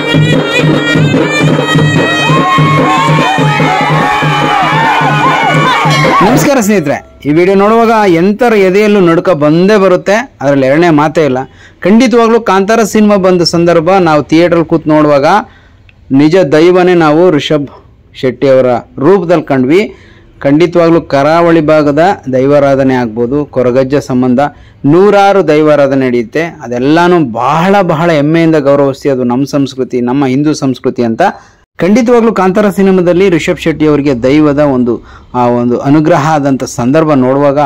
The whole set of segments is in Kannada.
ನಮಸ್ಕಾರ ಸ್ನೇಹಿತರೆ ಈ ವಿಡಿಯೋ ನೋಡುವಾಗ ಎಂತರ ಎದೆಯಲ್ಲೂ ನಡುಕ ಬಂದೇ ಬರುತ್ತೆ ಅದರಲ್ಲಿ ಎರಡನೇ ಮಾತೇ ಇಲ್ಲ ಖಂಡಿತವಾಗ್ಲೂ ಕಾಂತಾರ ಸಿನಿಮಾ ಬಂದ ಸಂದರ್ಭ ನಾವು ಥಿಯೇಟ್ರಲ್ಲಿ ಕೂತ್ ನೋಡುವಾಗ ನಿಜ ದೈವನೇ ನಾವು ರಿಷಬ್ ಶೆಟ್ಟಿ ಅವರ ರೂಪದಲ್ಲಿ ಕಂಡ್ವಿ ಖಂಡಿತವಾಗ್ಲೂ ಕರಾವಳಿ ಭಾಗದ ದೈವಾರಾಧನೆ ಆಗ್ಬೋದು ಕೊರಗಜ್ಜ ಸಂಬಂಧ ನೂರಾರು ದೈವಾರಾಧನೆ ನಡೆಯುತ್ತೆ ಅದೆಲ್ಲಾನು ಬಹಳ ಬಹಳ ಹೆಮ್ಮೆಯಿಂದ ಗೌರವಿಸಿ ಅದು ನಮ್ಮ ಸಂಸ್ಕೃತಿ ನಮ್ಮ ಹಿಂದೂ ಸಂಸ್ಕೃತಿ ಅಂತ ಖಂಡಿತವಾಗ್ಲೂ ಕಾಂತಾರ ಸಿನಿಮಾದಲ್ಲಿ ರಿಷಬ್ ಶೆಟ್ಟಿ ಅವರಿಗೆ ದೈವದ ಒಂದು ಆ ಒಂದು ಅನುಗ್ರಹ ಆದಂಥ ಸಂದರ್ಭ ನೋಡುವಾಗ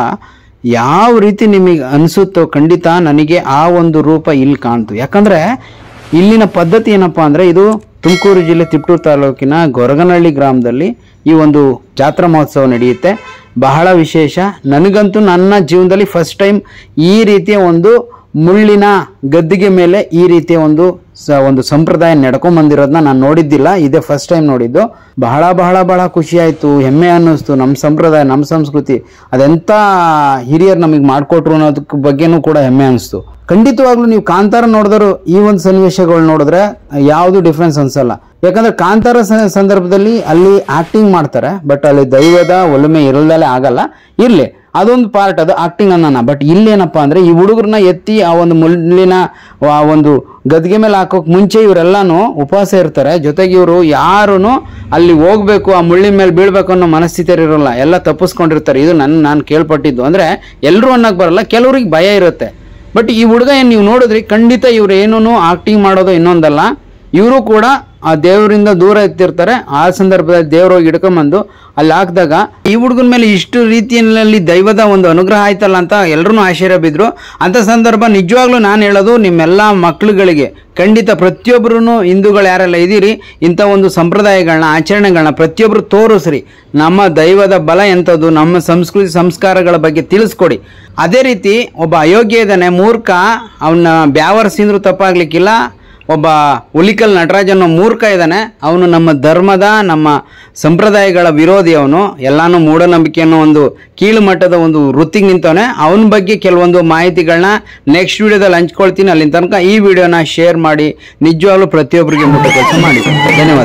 ಯಾವ ರೀತಿ ನಿಮಗೆ ಅನಿಸುತ್ತೋ ಖಂಡಿತ ನನಗೆ ಆ ಒಂದು ರೂಪ ಇಲ್ಲಿ ಕಾಣ್ತು ಯಾಕಂದ್ರೆ ಇಲ್ಲಿನ ಪದ್ಧತಿ ಏನಪ್ಪಾ ಅಂದ್ರೆ ಇದು ತುಮಕೂರು ಜಿಲ್ಲೆ ತಿಪ್ಟೂರು ತಾಲೂಕಿನ ಗೊರಗನಹಳ್ಳಿ ಗ್ರಾಮದಲ್ಲಿ ಈ ಒಂದು ಜಾತ್ರಾ ಮಹೋತ್ಸವ ನಡೆಯುತ್ತೆ ಬಹಳ ವಿಶೇಷ ನನಗಂತೂ ನನ್ನ ಜೀವನದಲ್ಲಿ ಫಸ್ಟ್ ಟೈಮ್ ಈ ರೀತಿಯ ಒಂದು ಮುಳ್ಳಿನ ಗದ್ದಿಗೆ ಮೇಲೆ ಈ ರೀತಿಯ ಒಂದು ಸ ಒಂದು ಸಂಪ್ರದಾಯ ನಡ್ಕೊಂಡ್ ಬಂದಿರೋದನ್ನ ನಾನು ನೋಡಿದ್ದಿಲ್ಲ ಇದೇ ಫಸ್ಟ್ ಟೈಮ್ ನೋಡಿದ್ದು ಬಹಳ ಬಹಳ ಬಹಳ ಖುಷಿ ಆಯ್ತು ಹೆಮ್ಮೆ ಅನ್ನಿಸ್ತು ನಮ್ಮ ಸಂಪ್ರದಾಯ ನಮ್ಮ ಸಂಸ್ಕೃತಿ ಅದೆಂತ ಹಿರಿಯರು ನಮಗೆ ಮಾಡಿಕೊಟ್ರು ಅನ್ನೋದಕ್ಕೆ ಬಗ್ಗೆನೂ ಕೂಡ ಹೆಮ್ಮೆ ಅನಿಸ್ತು ಖಂಡಿತವಾಗ್ಲೂ ನೀವು ಕಾಂತಾರ ನೋಡಿದ್ರು ಈ ಒಂದು ಸನ್ನಿವೇಶಗಳು ನೋಡಿದ್ರೆ ಯಾವುದು ಡಿಫ್ರೆನ್ಸ್ ಅನ್ಸಲ್ಲ ಯಾಕಂದ್ರೆ ಕಾಂತಾರ ಸ- ಸಂದರ್ಭದಲ್ಲಿ ಅಲ್ಲಿ ಆಕ್ಟಿಂಗ್ ಮಾಡ್ತಾರೆ ಬಟ್ ಅಲ್ಲಿ ದೈವದ ಒಲುಮೆ ಇರಲ್ದಲೇ ಆಗಲ್ಲ ಇರ್ಲಿ ಅದೊಂದು ಪಾರ್ಟ್ ಅದು ಆಕ್ಟಿಂಗ್ ಅನ್ನೋಣ ಬಟ್ ಇಲ್ಲೇನಪ್ಪ ಅಂದ್ರೆ ಈ ಹುಡುಗರನ್ನ ಎತ್ತಿ ಆ ಒಂದು ಮುಳ್ಳಿನ ಆ ಒಂದು ಗದ್ಗೆ ಮೇಲೆ ಹಾಕೋಕ್ ಮುಂಚೆ ಇವರೆಲ್ಲಾನು ಉಪವಾಸ ಇರ್ತಾರೆ ಜೊತೆಗೆ ಇವರು ಯಾರೂ ಅಲ್ಲಿ ಹೋಗ್ಬೇಕು ಆ ಮುಳ್ಳಿನ ಮೇಲೆ ಬೀಳ್ಬೇಕು ಅನ್ನೋ ಮನಸ್ಥಿತಿ ಇರೋಲ್ಲ ಎಲ್ಲ ತಪ್ಪಿಸ್ಕೊಂಡಿರ್ತಾರೆ ಇದು ನನ್ನ ನಾನು ಕೇಳ್ಪಟ್ಟಿದ್ದು ಅಂದ್ರೆ ಎಲ್ಲರೂ ಅನ್ನಕ್ ಬರಲ್ಲ ಕೆಲವ್ರಿಗೆ ಭಯ ಇರುತ್ತೆ ಬಟ್ ಈ ಹುಡುಗ ಏನು ನೀವು ನೋಡಿದ್ರಿ ಖಂಡಿತ ಇವ್ರು ಏನೂ ಆಕ್ಟಿಂಗ್ ಮಾಡೋದು ಇನ್ನೊಂದಲ್ಲ ಇವರು ಕೂಡ ಆ ದೇವರಿಂದ ದೂರ ಎತ್ತಿರ್ತಾರೆ ಆ ಸಂದರ್ಭದಲ್ಲಿ ದೇವ್ರು ಹೋಗಿ ಹಿಡ್ಕೊಂಬಂದು ಅಲ್ಲಿ ಹಾಕಿದಾಗ ಈ ಹುಡುಗನ ಮೇಲೆ ಇಷ್ಟು ರೀತಿಯಲ್ಲಿ ದೈವದ ಒಂದು ಅನುಗ್ರಹ ಆಯ್ತಲ್ಲ ಅಂತ ಎಲ್ಲರೂ ಆಶ್ಚರ್ಯ ಬಿದ್ರು ಅಂತ ಸಂದರ್ಭ ನಿಜವಾಗ್ಲೂ ನಾನು ಹೇಳೋದು ನಿಮ್ಮೆಲ್ಲ ಮಕ್ಕಳುಗಳಿಗೆ ಖಂಡಿತ ಪ್ರತಿಯೊಬ್ಬರೂ ಹಿಂದೂಗಳು ಯಾರೆಲ್ಲ ಇದ್ದೀರಿ ಇಂಥ ಒಂದು ಸಂಪ್ರದಾಯಗಳನ್ನ ಆಚರಣೆಗಳನ್ನ ಪ್ರತಿಯೊಬ್ಬರು ತೋರಿಸ್ರಿ ನಮ್ಮ ದೈವದ ಬಲ ಎಂಥದ್ದು ನಮ್ಮ ಸಂಸ್ಕೃತಿ ಸಂಸ್ಕಾರಗಳ ಬಗ್ಗೆ ತಿಳಿಸ್ಕೊಡಿ ಅದೇ ರೀತಿ ಒಬ್ಬ ಅಯೋಗ್ಯ ಇದ್ದಾನೆ ಮೂರ್ಖ ಅವನ್ನ ಬ್ಯಾವರ್ಸಿಂದ್ರು ತಪ್ಪಾಗ್ಲಿಕ್ಕಿಲ್ಲ ಒಬ್ಬ ಹುಲಿಕಲ್ ನಟರಾಜ್ ಅನ್ನೋ ಮೂರ್ಖ ಇದ್ದಾನೆ ಅವನು ನಮ್ಮ ಧರ್ಮದ ನಮ್ಮ ಸಂಪ್ರದಾಯಗಳ ವಿರೋಧಿ ಅವನು ಎಲ್ಲಾನು ಮೂಢನಂಬಿಕೆ ಅನ್ನೋ ಒಂದು ಕೀಳು ಮಟ್ಟದ ಒಂದು ವೃತ್ತಿಗೆ ನಿಂತವನೆ ಅವನ ಬಗ್ಗೆ ಕೆಲವೊಂದು ಮಾಹಿತಿಗಳನ್ನ ನೆಕ್ಸ್ಟ್ ವಿಡಿಯೋದಲ್ಲಿ ಹಂಚ್ಕೊಳ್ತೀನಿ ಅಲ್ಲಿನ ತನಕ ಈ ವಿಡಿಯೋನ ಶೇರ್ ಮಾಡಿ ನಿಜವಾಗ್ಲೂ ಪ್ರತಿಯೊಬ್ಬರಿಗೆ ಮುಟ್ಟ ಕೆಲಸ ಮಾಡಿ ಧನ್ಯವಾದ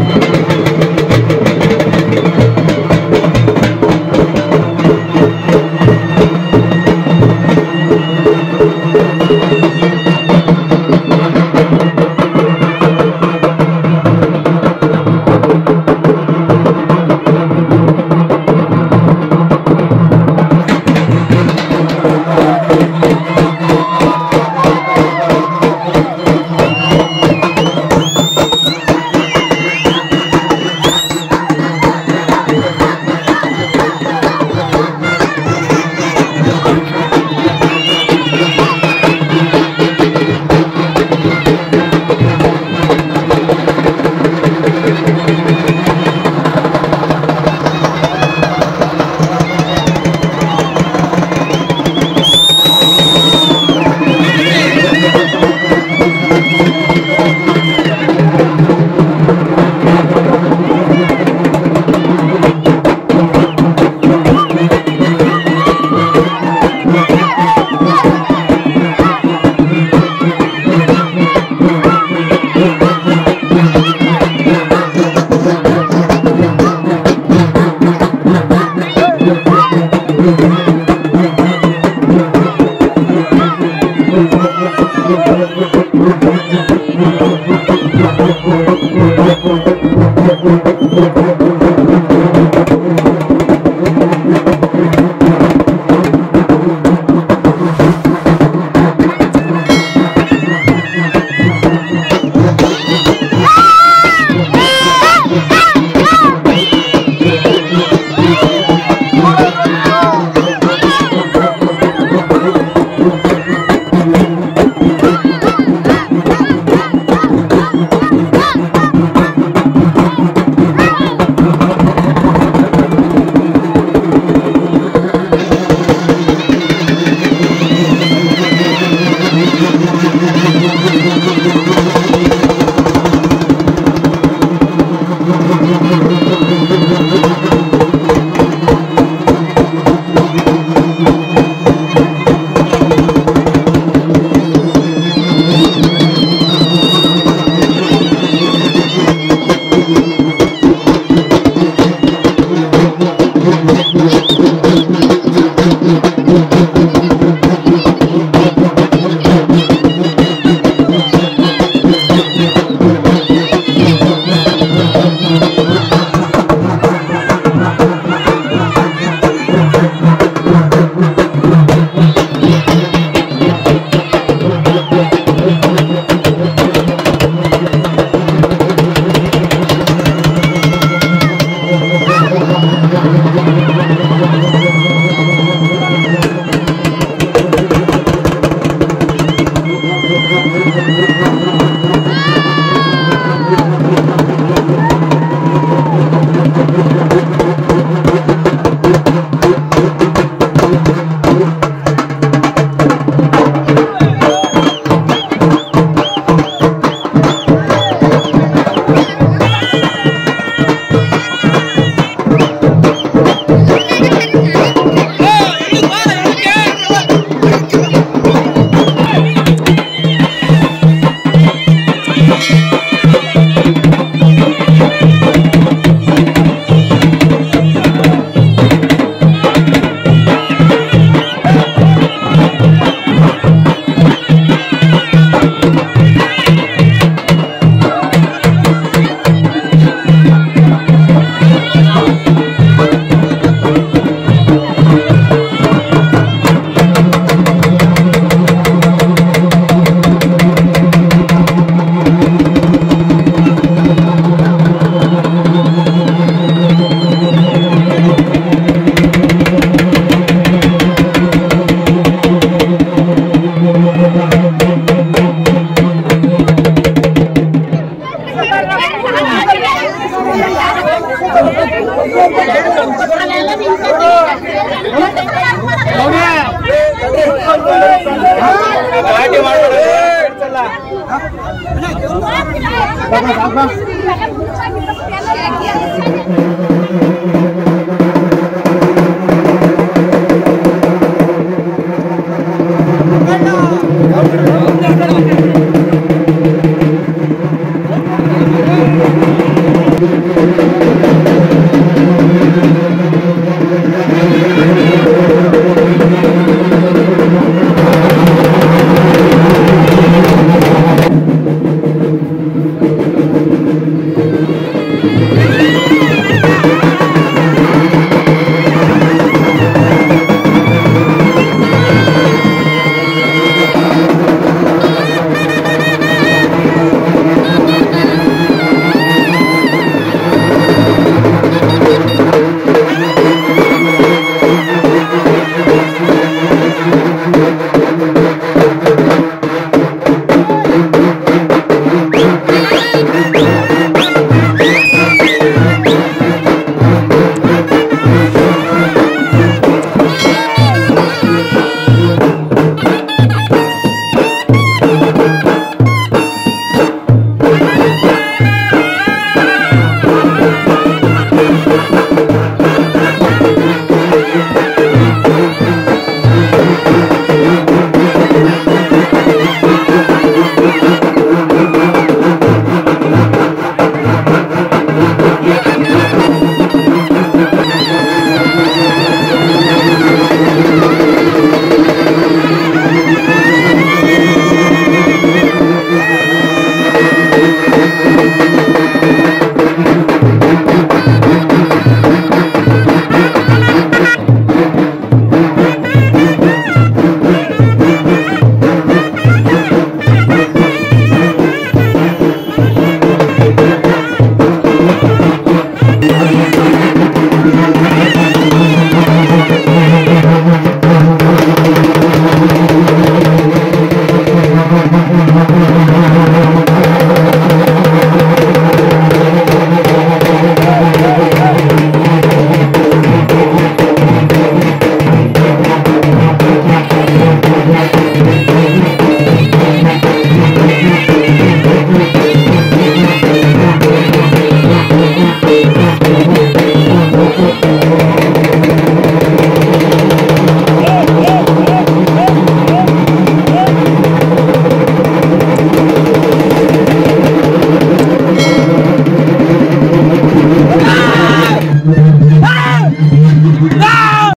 ಗಲಾಟೆ ಮಾಡ್ಬೇಡ